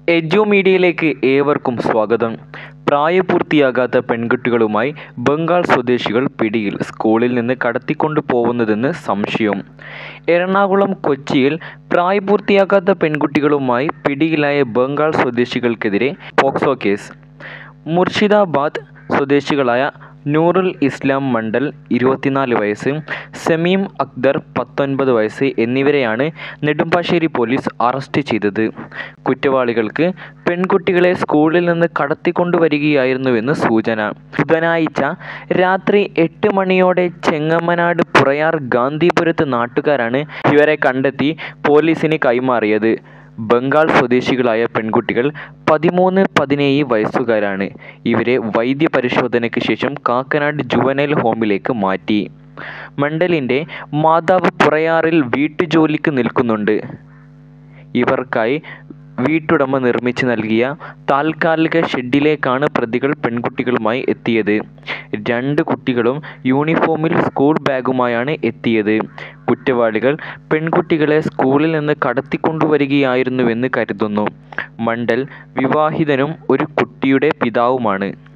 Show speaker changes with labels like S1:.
S1: എജു മീഡിയയിലേക്ക് ഏവർക്കും സ്വാഗതം പ്രായപൂർത്തിയാകാത്ത പെൺകുട്ടികളുമായി ബംഗാൾ സ്വദേശികൾ പിടിയിൽ സ്കൂളിൽ നിന്ന് കടത്തിക്കൊണ്ടു പോകുന്നതെന്ന് സംശയം എറണാകുളം കൊച്ചിയിൽ പ്രായപൂർത്തിയാകാത്ത പെൺകുട്ടികളുമായി പിടിയിലായ ബംഗാൾ സ്വദേശികൾക്കെതിരെ പോക്സോ കേസ് മുർഷിദാബാദ് സ്വദേശികളായ നൂറുൽ ഇസ്ലാം മണ്ഡൽ ഇരുപത്തിനാല് വയസ്സ് സമീം അക്തർ പത്തൊൻപത് വയസ്സ് എന്നിവരെയാണ് നെടുമ്പാശ്ശേരി പോലീസ് അറസ്റ്റ് ചെയ്തത് കുറ്റവാളികൾക്ക് പെൺകുട്ടികളെ സ്കൂളിൽ നിന്ന് കടത്തിക്കൊണ്ടുവരികയായിരുന്നുവെന്ന് സൂചന ബുധനാഴ്ച രാത്രി എട്ട് മണിയോടെ ചെങ്ങമ്മനാട് പുറയാർ ഗാന്ധിപുരത്ത് നാട്ടുകാരാണ് ഇവരെ കണ്ടെത്തി പോലീസിന് കൈമാറിയത് ബംഗാൾ സ്വദേശികളായ പെൺകുട്ടികൾ പതിമൂന്ന് പതിനേഴ് വയസ്സുകാരാണ് ഇവരെ വൈദ്യപരിശോധനയ്ക്ക് ശേഷം കാക്കനാട് ജുവനൈൽ ഹോമിലേക്ക് മാറ്റി മണ്ഡലിൻ്റെ മാതാവ് പുറയാറിൽ വീട്ടുജോലിക്ക് നിൽക്കുന്നുണ്ട് ഇവർക്കായി വീട്ടുടമ നിർമ്മിച്ച് നൽകിയ താൽക്കാലിക ഷെഡിലേക്കാണ് പ്രതികൾ പെൺകുട്ടികളുമായി എത്തിയത് രണ്ട് കുട്ടികളും യൂണിഫോമിൽ സ്കൂൾ ബാഗുമായാണ് എത്തിയത് കുറ്റവാളികൾ പെൺകുട്ടികളെ സ്കൂളിൽ നിന്ന് കടത്തിക്കൊണ്ടുവരികയായിരുന്നുവെന്ന് കരുതുന്നു മണ്ഡൽ വിവാഹിതനും ഒരു കുട്ടിയുടെ പിതാവുമാണ്